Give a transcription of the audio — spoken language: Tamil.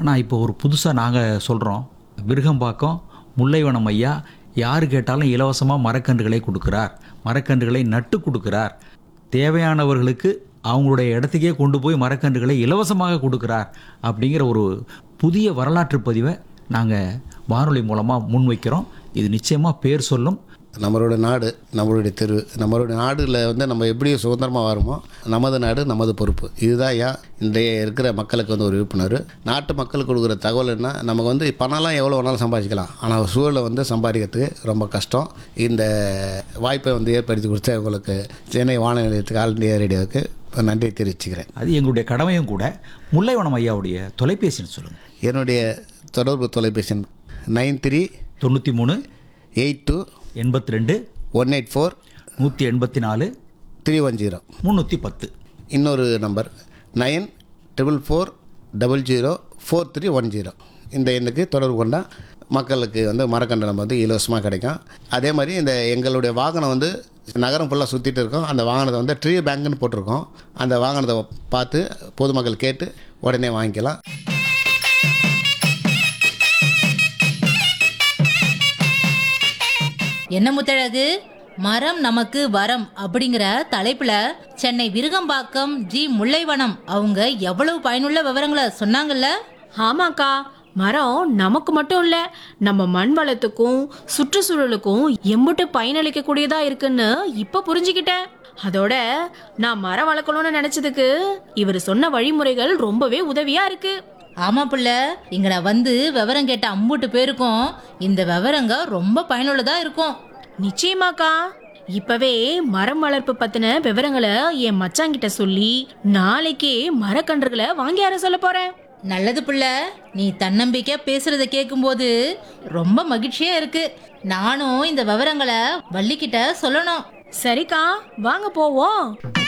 ஆனால் இப்போ ஒரு புதுசாக நாங்கள் சொல்கிறோம் விருகம்பாக்கம் முல்லைவனம் ஐயா யார் கேட்டாலும் இலவசமாக மரக்கன்றுகளை கொடுக்குறார் மரக்கன்றுகளை நட்டு கொடுக்குறார் தேவையானவர்களுக்கு அவங்களுடைய இடத்துக்கே கொண்டு போய் மரக்கன்றுகளை இலவசமாக கொடுக்குறார் அப்படிங்கிற ஒரு புதிய வரலாற்று பதிவை நாங்கள் வானொலி மூலமாக முன்வைக்கிறோம் இது நிச்சயமாக பேர் சொல்லும் நம்மளோட நாடு நம்மளுடைய தெரு நம்மளுடைய நாடுல வந்து நம்ம எப்படி சுதந்திரமாக வருமோ நமது நாடு நமது பொறுப்பு இதுதான் ஏன் இன்றைய இருக்கிற மக்களுக்கு வந்து ஒரு விழிப்புணர்வு நாட்டு மக்களுக்கு கொடுக்குற தகவல் என்ன நமக்கு வந்து பணம்லாம் எவ்வளோ வேணாலும் சம்பாதிக்கலாம் ஆனால் சூழலை வந்து சம்பாதிக்கிறதுக்கு ரொம்ப கஷ்டம் இந்த வாய்ப்பை வந்து ஏற்படுத்தி கொடுத்த உங்களுக்கு சென்னை வானொலி நிலையத்துக்கு ஆல் இண்டியா ரேடியோவுக்கு நன்றி தெரிவிச்சுக்கிறேன் அது எங்களுடைய கடமையும் கூட முல்லைவனம் ஐயாவுடைய தொலைபேசின்னு சொல்லுங்கள் என்னுடைய தொடர்பு தொலைபேசி நைன் த்ரீ தொண்ணூற்றி மூணு எயிட் டூ எண்பத்தி ரெண்டு ஒன் எயிட் ஃபோர் நூற்றி எண்பத்தி நாலு த்ரீ ஒன் ஜீரோ முந்நூற்றி பத்து இன்னொரு number nine triple four double zero four three one zero இந்த எண்ணுக்கு தொடர்பு கொண்டால் மக்களுக்கு வந்து மரக்கண்டனம் வந்து இலவசமாக கிடைக்கும் அதே மாதிரி இந்த எங்களுடைய வாகனம் வந்து நகரம் ஃபுல்லாக சுற்றிட்டு இருக்கோம் அந்த வாகனத்தை வந்து ட்ரீ பேங்க்னு போட்டிருக்கோம் அந்த வாகனத்தை பார்த்து பொதுமக்கள் கேட்டு உடனே வாங்கிக்கலாம் என்ன முத்தழகு மரம் நமக்கு வரம் அப்படிங்கிற தலைப்புல சென்னை விருகம்பாக்கம் ஜி முல்லைவனம் அவங்க எவ்வளவு பயனுள்ள விவரங்களை சொன்னாங்கல்ல ஆமாக்கா மரம் நமக்கு மட்டும் இல்ல நம்ம மண் வளத்துக்கும் சுற்றுச்சூழலுக்கும் எம்புட்டு பயனளிக்கக்கூடியதா இருக்குன்னு இப்ப புரிஞ்சுக்கிட்டேன் அதோட நான் மரம் வளர்க்கணும்னு நினைச்சதுக்கு இவர் சொன்ன வழிமுறைகள் ரொம்பவே உதவியா இருக்கு ஆமா புள்ள இங்கன வந்து விவரம் கேட்ட அம்புட்டு பேருக்கும் இந்த விவரங்க ரொம்ப பயனுள்ளதா இருக்கும் நிச்சயமாக்கா இப்பவே மரம் வளர்ப்பு பத்தின விவரங்களை என் மச்சாங்கிட்ட சொல்லி நாளைக்கே மரக்கன்றுகளை வாங்கி வர சொல்ல போறேன் நல்லது புள்ள நீ தன்னம்பிக்கையா பேசுறத கேட்கும்போது ரொம்ப மகிழ்ச்சியா இருக்கு நானும் இந்த விவரங்களை வள்ளிக்கிட்ட சொல்லணும் சரிக்கா வாங்க போவோம்